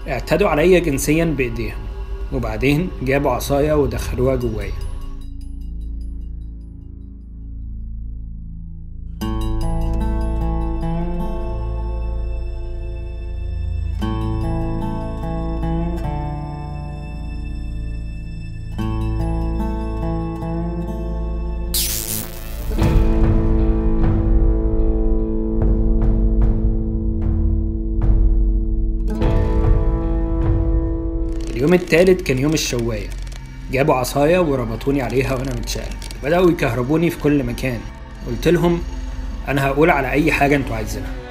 اعتدوا عليا جنسيا بإيديهم وبعدين جابوا عصاية ودخلوها جوايا اليوم التالت كان يوم الشواية جابوا عصاية وربطوني عليها وأنا متشال بدأوا يكهربوني في كل مكان قلت لهم أنا هقول على أي حاجة أنتوا عايزينها